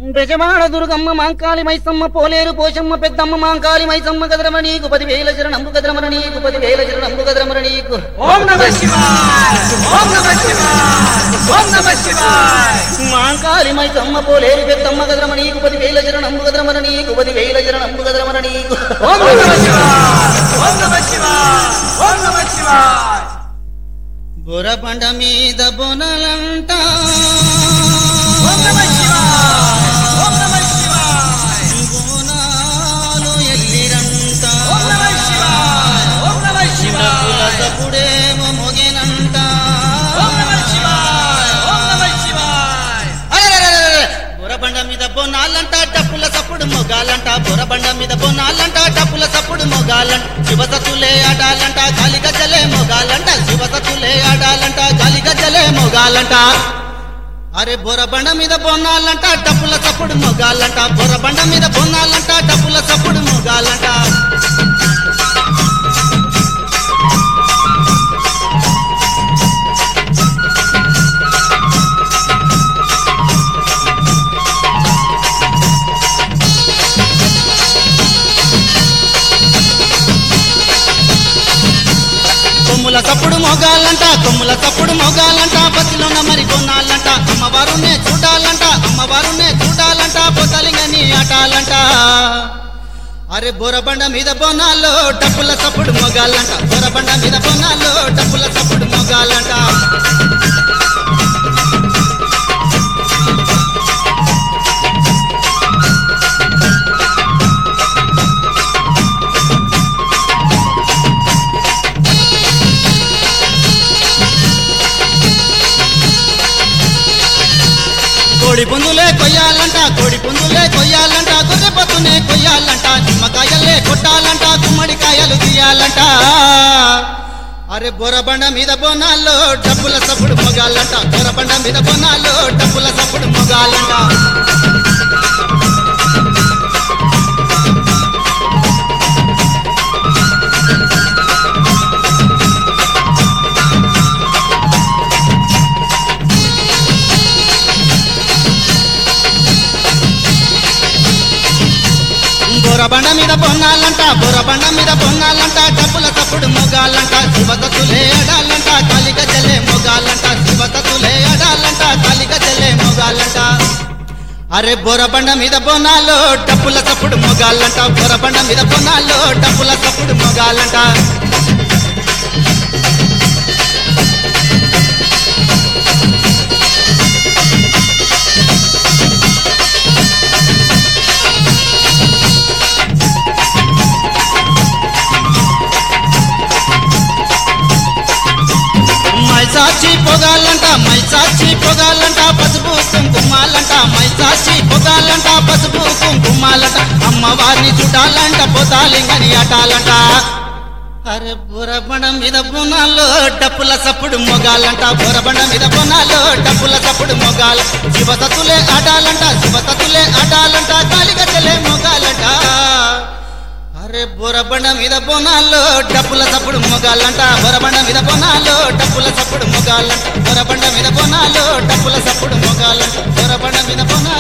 బెజవాడ దుర్గమ్మ మాంకాళి మైసమ్మ పోలేరు పోషమ్మ పెద్దమ్మ మాంకాళి మైసమ్మ గదరమ నీకు పదివేల శరణంబు గదరమర నీకు పదివేల శరణంబు గదరమర నీకు ఓం నమ శివాయ ఓం నమ శివాయ ఓం నమ శివాయ మాంకాళి మైసమ్మ పోలేరు పెద్దమ్మ గదరమ నీకు పదివేల శరణంబు గదరమర నీకు పదివేల శరణంబు గదరమర నీకు ఓం నమ శివాయ ఓం నమ శివాయ ఓం నమ శివాయ బురబండ మీద బొనలంట ఓం నమ శివాయ ఓం నమ శివాయ బోనాలు ఎల్లిరంట ఓం నమ శివాయ ఓం నమ శివాయ పుడేమో మొగెనంట ఓం నమ శివాయ ఓం నమ శివాయ అరెరెరెరెరె! బురబండ మీద బొనాలంట డప్పుల సప్పుడు మొగాలంట బురబండ మీద బొనాలంట డప్పుల సప్పుడు మొగాలంట శివసతులే ఆడాలంట గాలి గజ్జలే మొగాలంట శివసతులే ఆడాలంట గాలి గజ్జలే మొగాలంట అరే బొరబండ మీద బొన్నాలంట డప్పుల సప్పుడు మొగాలంట బొరబండ మీద బొన్నాలంట డప్పుల సప్పుడు మొగాలంట కొమ్ముల తప్పుడు మొగాలంట కొమ్ముల తప్పుడు మొగాలంట బతిలోన మరి కొనాలంట అమ్మవారునే చూడాలంట అమ్మవారునే చూడాలంట పొతలింగని ఆటాలంట అరే బొరబండ మీద బొనాల్లో డప్పుల తప్పుడు మొగాలంట బొరబండ మీద బొనాల్లో డప్పుల తప్పుడు మొగాలంట కోడి పుందులే కొయ్యాలంట కోడి పుందులే కొయ్యాలంట గొర్రె పొత్తునే కొయ్యాలంట నిమ్మకాయలే కొట్టాలంట గుమ్మడికాయలు తీయాలంట అరే బొరబండ మీద బొనాల్లో డబ్బుల సప్పుడు మొగాలంట బొరబండ మీద బొనాల్లో డబ్బుల సప్పుడు మొగాలంట బొరబండ మీద పొన్నాలంట బొరబండ మీద పొన్నాలంట డబ్బుల తప్పుడు మొగాలంట శివతతులే అడాలంట కాలిక జలే మొగాలంట శివతతులే అడాలంట కాలిక జలే మొగాలంట అరే బొరబండ మీద బొనాలో డబ్బుల తప్పుడు మొగాలంట బొరబండ మీద బొనాలో డబ్బుల తప్పుడు మొగాలంట మైసాచి పొగాలంట మైసాచి పొగాలంట పసుపు కుంకుమాలంట మైసాచి పొగాలంట పసుపు కుంకుమాలంట అమ్మవారిని చూడాలంట పోతాలింగని అటాలంట అరే బురబండ మీద బునాలో డప్పుల సప్పుడు మొగాలంట బురబండ మీద బునాలో డప్పుల సప్పుడు మొగాల శివతతులే ఆడాలంట శివతతులే ఆడాలంట కాలిగట్టలే మొగాలంట అరే బొరబండ మీద బొనాల్లో డప్పుల సప్పుడు మొగాలంట బొరబండ మీద బొనాల్లో డప్పుల సప్పుడు మొగాలంట బొరబండ మీద బొనాల్లో డప్పుల సప్పుడు మొగాలంట బొరబండ మీద బొనాల్లో